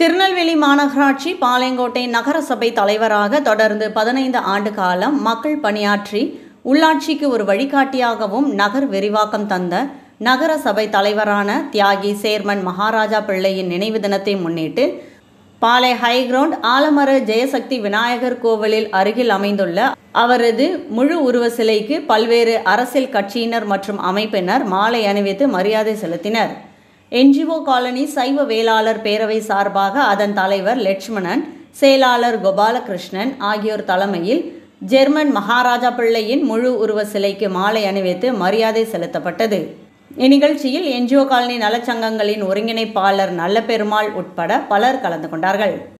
திருநெல்வேலி மாநகராட்சி பாளையங்கோட்டை நகரசபை தலைவராக தொடர்ந்து பதினைந்து ஆண்டு காலம் மக்கள் பணியாற்றி உள்ளாட்சிக்கு ஒரு வழிகாட்டியாகவும் நகர் விரிவாக்கம் தந்த நகர சபை தலைவரான தியாகி சேர்மன் மகாராஜா பிள்ளையின் நினைவு தினத்தை முன்னிட்டு பாலை ஹைகிரவுண்ட் ஆலமர ஜெயசக்தி விநாயகர் கோவிலில் அருகில் அமைந்துள்ள அவரது முழு உருவ சிலைக்கு பல்வேறு அரசியல் கட்சியினர் மற்றும் அமைப்பினர் மாலை அணிவித்து மரியாதை செலுத்தினர் என்ஜிஓ காலனி சைவ வேளாளர் பேரவை சார்பாக அதன் தலைவர் லட்சுமணன் செயலாளர் கோபாலகிருஷ்ணன் ஆகியோர் தலைமையில் ஜெர்மன் மகாராஜா பிள்ளையின் முழு உருவ சிலைக்கு மாலை அணிவித்து மரியாதை செலுத்தப்பட்டது இந்நிகழ்ச்சியில் என்ஜிஓ காலனி நலச்சங்கங்களின் ஒருங்கிணைப்பாளர் நல்ல பெருமாள் உட்பட பலர் கலந்து கொண்டார்கள்